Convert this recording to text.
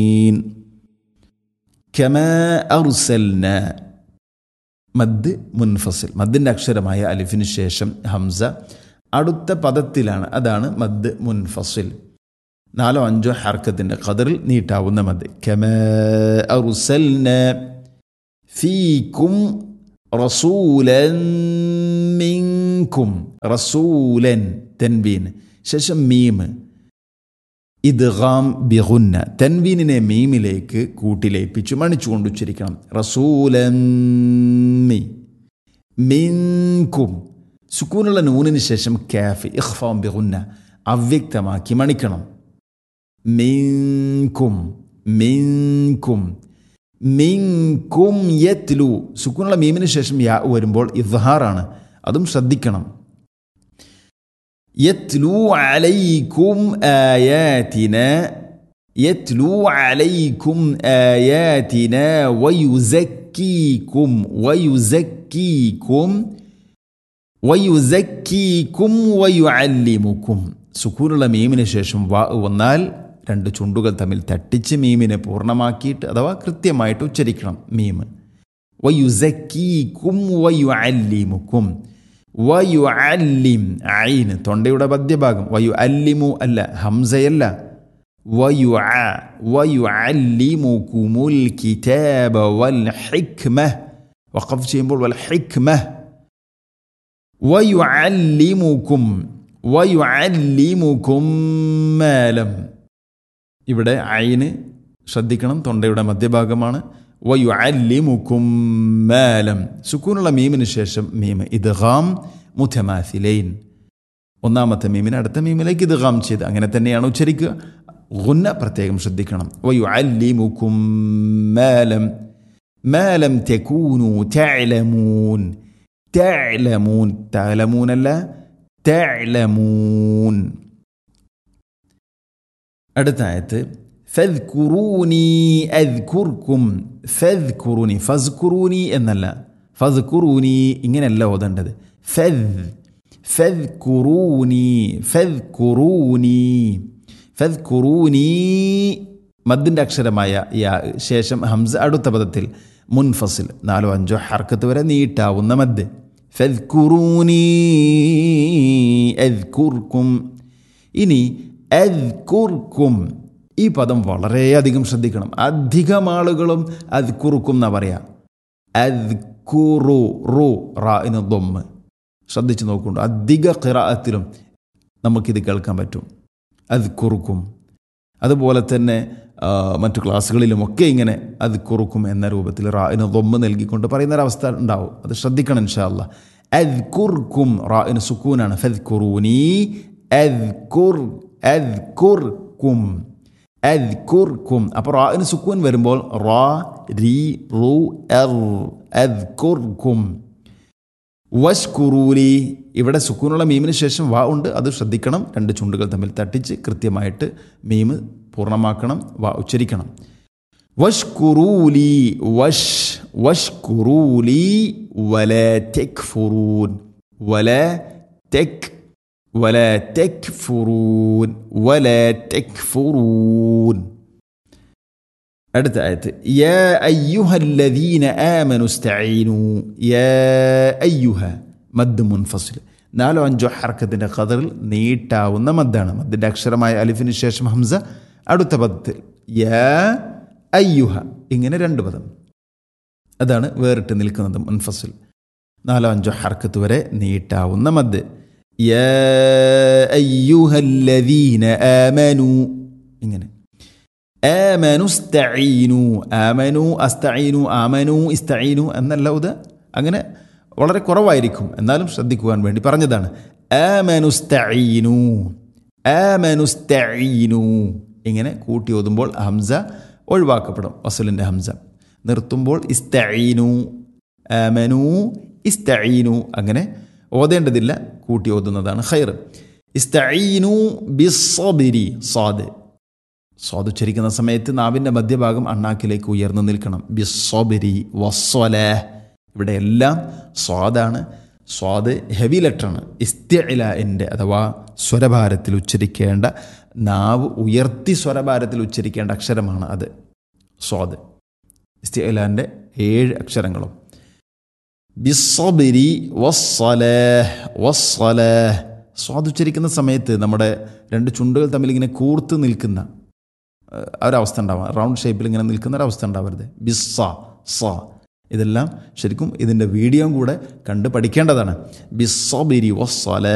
كما أرسلنا മദ് മുൻഫസിൽ മദ്ദിൻ്റെ അക്ഷരമായ അലിഫിന് ശേഷം ഹംസ അടുത്ത പദത്തിലാണ് അതാണ് മദ് മുൻഫസിൽ നാലോ അഞ്ചോ ഹർക്കത്തിൻ്റെ ഖദറിൽ നീട്ടാവുന്ന മദ് കമ അറുസൽന ഫീക്കും റസൂലൻ മിൻകും റസൂലൻ തെൻവീൻ ശേഷം മീം ഇദ്ഗാം ബിഗുന്ന തൻവീനിനെ മീമിലേക്ക് കൂട്ടിലേപ്പിച്ചു മണിച്ചുകൊണ്ട് ഉച്ചരിക്കണം റസൂലമ്മി മിൻകും സുക്കൂനുള്ള നൂനിന് ശേഷം കാഫ് ഇഖ്ഫാം ബിഗുന്ന അവ്യക്തമാക്കി മണിക്കണം മിൻകും മിൻകും മിൻകും യത്ലു സുക്കൂനുള്ള മീമിന് ശേഷം യാ വരുമ്പോൾ ഇദ്ഹാറാണ് അതും ശ്രദ്ധിക്കണം يتلو عليكم آياتنا يتلو عليكم آياتنا ويزكيكم ويزكيكم ويزكيكم ويعلمكم സുക്കൂനുള്ള മീമിന് ശേഷം വാ വന്നാൽ രണ്ട് ചുണ്ടുകൾ തമ്മിൽ തട്ടിച്ച് മീമിനെ പൂർണ്ണമാക്കിയിട്ട് അഥവാ കൃത്യമായിട്ട് ഉച്ചരിക്കണം മീം വയുസക്കീക്കും വയു അല്ലിമുക്കും വയു അല്ലിം ഐന് തൊണ്ടയുടെ മധ്യഭാഗം വയു അല്ലിമു അല്ല ഹംസയല്ല വയു വയു അല്ലിമുക്കുമുൽ കിതാബ വൽ ഹിക്മ വഖഫ് ചെയ്യുമ്പോൾ വൽ ഹിക്മ വയു അല്ലിമുക്കും വയു അല്ലിമുക്കും മേലം ഇവിടെ ഐന് ശ്രദ്ധിക്കണം തൊണ്ടയുടെ മധ്യഭാഗമാണ് വയു അല്ലിമുക്കും മേലം സുക്കൂനുള്ള മീമിന് ശേഷം മീം ഇദ്ഗാം മുഥമാസിലൈൻ ഒന്നാമത്തെ മീമിന് അടുത്ത മീമിലേക്ക് ഇദ്ഗാം ചെയ്ത് അങ്ങനെ തന്നെയാണ് ഉച്ചരിക്കുക ഗുന്ന പ്രത്യേകം ശ്രദ്ധിക്കണം വയു അല്ലിമുക്കും മേലം മേലം തെക്കൂനു തഅലമൂൻ തഅലമൂൻ തഅലമൂനല്ല തഅലമൂൻ അടുത്ത ആയത്ത് ഫദ്കുറൂനി അദ്കുർക്കും ഫദ്കുറൂനി ഫസ്കുറൂനി എന്നല്ല ഫദ്കുറൂനി ഇങ്ങനെയല്ല ഓതേണ്ടത് ഫദ് ഫദ്കുറൂനി ഫദ്കുറൂനി ഫദ്കുറൂനി മദ്ദിൻ്റെ അക്ഷരമായ യാ ശേഷം ഹംസ അടുത്ത പദത്തിൽ മുൻഫസിൽ നാലോ അഞ്ചോ ഹർക്കത്ത് വരെ നീട്ടാവുന്ന മദ് ഫദ്കുറൂനി അദ്കുർക്കും ഇനി അദ്കുർക്കും ഈ പദം വളരെയധികം ശ്രദ്ധിക്കണം അധികം ആളുകളും അത് കുറുക്കും എന്നാ പറയാ അത് കുറു റു റാഇന് ദൊമ്മ് ശ്രദ്ധിച്ച് നോക്കുന്നുണ്ട് അധിക ഖിറാഅത്തിലും നമുക്കിത് കേൾക്കാൻ പറ്റും അത് കുറുക്കും അതുപോലെ തന്നെ മറ്റു ക്ലാസ്സുകളിലുമൊക്കെ ഇങ്ങനെ അത് കുറുക്കും എന്ന രൂപത്തിൽ റാഇന് ദൊമ്മ് നൽകിക്കൊണ്ട് പറയുന്ന ഒരവസ്ഥ ഉണ്ടാവും അത് ശ്രദ്ധിക്കണം ഇൻഷാല്ല അത് കുർക്കും റാഇന് സുക്കൂനാണ് ഫദ് കുറൂനി അത് കുർ അത് കുർക്കും അദ്കുർക്കും അപ്പോൾ റാഇന് സുക്കൂൻ വരുമ്പോൾ റാ രി റു എർ അദ്കുർക്കും വഷ്കുറൂലി ഇവിടെ സുക്കൂനുള്ള മീമിന് ശേഷം വാ ഉണ്ട് അത് ശ്രദ്ധിക്കണം രണ്ട് ചുണ്ടുകൾ തമ്മിൽ തട്ടിച്ച് കൃത്യമായിട്ട് മീമ് പൂർണ്ണമാക്കണം വാ ഉച്ചരിക്കണം വഷ്കുറൂലി വഷ് വഷ്കുറൂലി വല തെക് ഫുറൂൻ വല തെക് ولا تكفرون ولا تكفرون അടുത്ത ആയത്ത് യാ അയ്യുഹല്ലദീന ആമനു സ്തഈനു യാ അയ്യുഹ മദ് മുൻഫസിൽ നാലോ അഞ്ചോ ഹർക്കത്തിൻ്റെ ഖദറിൽ നീട്ടാവുന്ന മദ്ദാണ് മദ്ദിൻ്റെ അക്ഷരമായ അലിഫിന് ശേഷം ഹംസ അടുത്ത പദത്തിൽ യാ അയ്യുഹ ഇങ്ങനെ രണ്ട് പദം അതാണ് വേറിട്ട് നിൽക്കുന്നത് മുൻഫസിൽ നാലോ അഞ്ചോ ഹർക്കത്ത് വരെ നീട്ടാവുന്ന മദ് يا أيها الذين آمنوا ഇങ്ങനെ آمنوا استعينوا آمنوا استعينوا آمنوا استعينوا എന്നല്ല ഇത് അങ്ങനെ വളരെ കുറവായിരിക്കും എന്നാലും ശ്രദ്ധിക്കുവാൻ വേണ്ടി പറഞ്ഞതാണ് آمنوا استعينوا آمنوا استعينوا ഇങ്ങനെ കൂട്ടി ഓതുമ്പോൾ ഹംസ ഒഴിവാക്കപ്പെടും വസലിൻ്റെ ഹംസ നിർത്തുമ്പോൾ ഇസ്തഈനു ആമനു ഇസ്തഈനു അങ്ങനെ ഓതേണ്ടതില്ല കൂട്ടി ഓതുന്നതാണ് ഖൈർ ഇസ്തഈനു ബിസ്സബിരി സാദ് സ്വാദ് ഉച്ചരിക്കുന്ന സമയത്ത് നാവിൻ്റെ മധ്യഭാഗം അണ്ണാക്കിലേക്ക് ഉയർന്നു നിൽക്കണം ബിസ്സബിരി വസ്വല ഇവിടെ എല്ലാം സ്വാദാണ് സ്വാദ് ഹെവി ലെറ്ററാണ് ഇസ്തില എൻ്റെ അഥവാ സ്വരഭാരത്തിൽ ഉച്ചരിക്കേണ്ട നാവ് ഉയർത്തി സ്വരഭാരത്തിൽ ഉച്ചരിക്കേണ്ട അക്ഷരമാണ് അത് സ്വാദ് ഇസ്തിഅലാൻ്റെ ഏഴ് അക്ഷരങ്ങളും ബിസ്സബിരി വസ്സലേഹ് വസ്സലേഹ് സ്വാദ് ഉച്ചരിക്കുന്ന സമയത്ത് നമ്മുടെ രണ്ട് ചുണ്ടുകൾ തമ്മിൽ ഇങ്ങനെ കൂർത്ത് നിൽക്കുന്ന ഏഹ്, ഒരവസ്ഥ ഉണ്ടാവാം റൗണ്ട് ഷേപ്പിൽ ഇങ്ങനെ നിൽക്കുന്ന ഒരവസ്ഥ ഉണ്ടാവരുത് ബിസ്സ സ ഇതെല്ലാം ശരിക്കും ഇതിൻ്റെ വീഡിയോയും കൂടെ കണ്ട് പഠിക്കേണ്ടതാണ് ബിസ്സബിരി വസ്സലേ